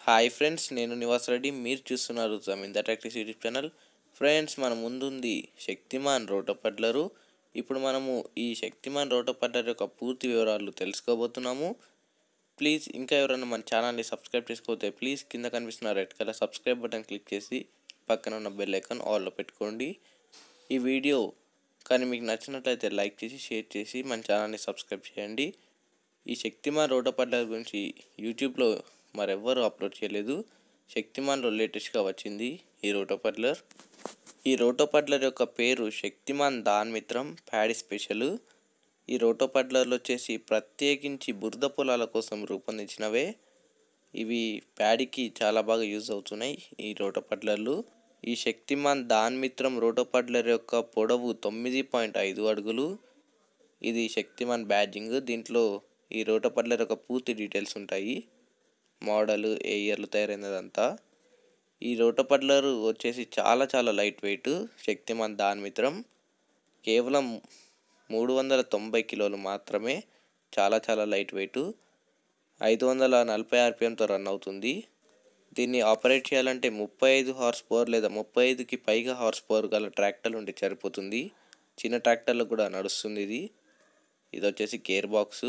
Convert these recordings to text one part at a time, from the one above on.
hi friends నేను నివాస్ రెడ్డి మీరు చూస్తున్నారు Zamindar tractors YouTube channel friends మన ముందుంది శక్తిమాన్ రోటపడ్లరు ఇప్పుడు మనము ఈ శక్తిమాన్ రోటపడ్లర్ యొక్క పూర్తి వివరాలు తెలుసుకోబోతున్నాము ప్లీజ్ ఇంకా ఎవరైనా మన ఛానల్ని సబ్స్క్రైబ్ చేసుకోతే ప్లీజ్ కింద కనిపిస్తున్న red colour subscribe button click చేసి పక్కన ఉన్న బెల్ ఐకాన్ ఆల్లో పెట్టుకోండి ఈ వీడియో కానీ మీకు నచ్చినట్లయితే లైక్ చేసి షేర్ చేసి మన ఛానల్ని సబ్స్క్రైబ్ చేయండి ఈ శక్తిమాన్ రోటపడ్లర్ గురించి యూట్యూబ్లో మరెవ్వరు అప్లోడ్ చేయలేదు శక్తిమాన్లో లేటెస్ట్గా వచ్చింది ఈ రోటోపడ్లర్ ఈ రోటోపడ్లర్ యొక్క పేరు శక్తిమాన్ దాన్ మిత్రం ప్యాడీ స్పెషల్ ఈ రోటోపడ్లర్లు వచ్చేసి ప్రత్యేకించి బురద పొలాల కోసం రూపొందించినవే ఇవి ప్యాడీకి చాలా బాగా యూజ్ అవుతున్నాయి ఈ రోటోపడ్లర్లు ఈ శక్తిమాన్ దాన్ మిత్రం రోటోపడ్లర్ యొక్క పొడవు తొమ్మిది పాయింట్ ఐదు అడుగులు ఇది శక్తిమాన్ బ్యాడ్జింగ్ దీంట్లో ఈ రోటోపడ్లర్ యొక్క పూర్తి డీటెయిల్స్ ఉంటాయి మోడల్ ఏ ఇయర్లో తయారైనదంతా ఈ రోటపడ్లర్ వచ్చేసి చాలా చాలా లైట్ వెయిట్ శక్తిమాన్ దాన్ మిత్రం కేవలం మూడు వందల తొంభై కిలోలు మాత్రమే చాలా చాలా లైట్ వెయిట్ ఐదు వందల నలభై ఆర్పిఎంతో రన్ అవుతుంది దీన్ని ఆపరేట్ చేయాలంటే ముప్పై ఐదు హార్స్ పవర్ లేదా ముప్పై ఐదుకి పైగా హార్స్ పవర్ గల ట్రాక్టర్లు ఉంటే సరిపోతుంది చిన్న ట్రాక్టర్లు కూడా నడుస్తుంది ఇది ఇది వచ్చేసి గేర్ బాక్సు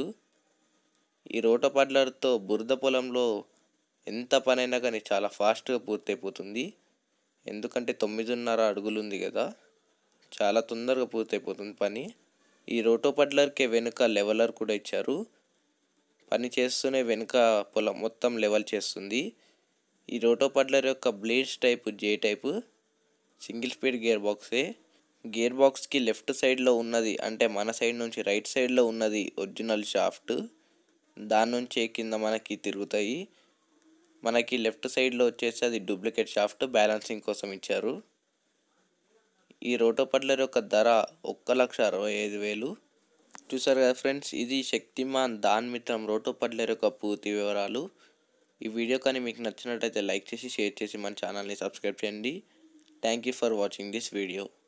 ఈ రోటపడ్లర్తో బురద పొలంలో ఎంత పనైనా కానీ చాలా ఫాస్ట్గా పూర్తయిపోతుంది ఎందుకంటే తొమ్మిదిన్నర అడుగులు ఉంది కదా చాలా తొందరగా పూర్తయిపోతుంది పని ఈ రోటోపడ్లర్కే వెనుక లెవెలర్ కూడా ఇచ్చారు పని చేస్తూనే వెనుక పొలం మొత్తం లెవెల్ చేస్తుంది ఈ రోటోపడ్లర్ యొక్క blades type J type single speed gear బాక్సే గేర్ బాక్స్కి లెఫ్ట్ సైడ్లో ఉన్నది అంటే మన సైడ్ నుంచి రైట్ సైడ్లో ఉన్నది ఒరిజినల్ షాఫ్ట్ దాని నుంచే కింద మనకి తిరుగుతాయి మనకి లెఫ్ట్ సైడ్లో వచ్చేసి అది డూప్లికేట్ షాఫ్ట్ బ్యాలెన్సింగ్ కోసం ఇచ్చారు ఈ రోటోపడ్లర్ యొక్క ధర ఒక్క లక్ష అరవై ఐదు వేలు చూసారు కదా ఫ్రెండ్స్ ఇది శక్తిమాన్ దాన్ మిత్రం రోటోపడ్లర్ యొక్క పూర్తి వివరాలు ఈ వీడియో కానీ మీకు నచ్చినట్టయితే లైక్ చేసి షేర్ చేసి మన ఛానల్ని సబ్స్క్రైబ్ చేయండి thank you for watching this video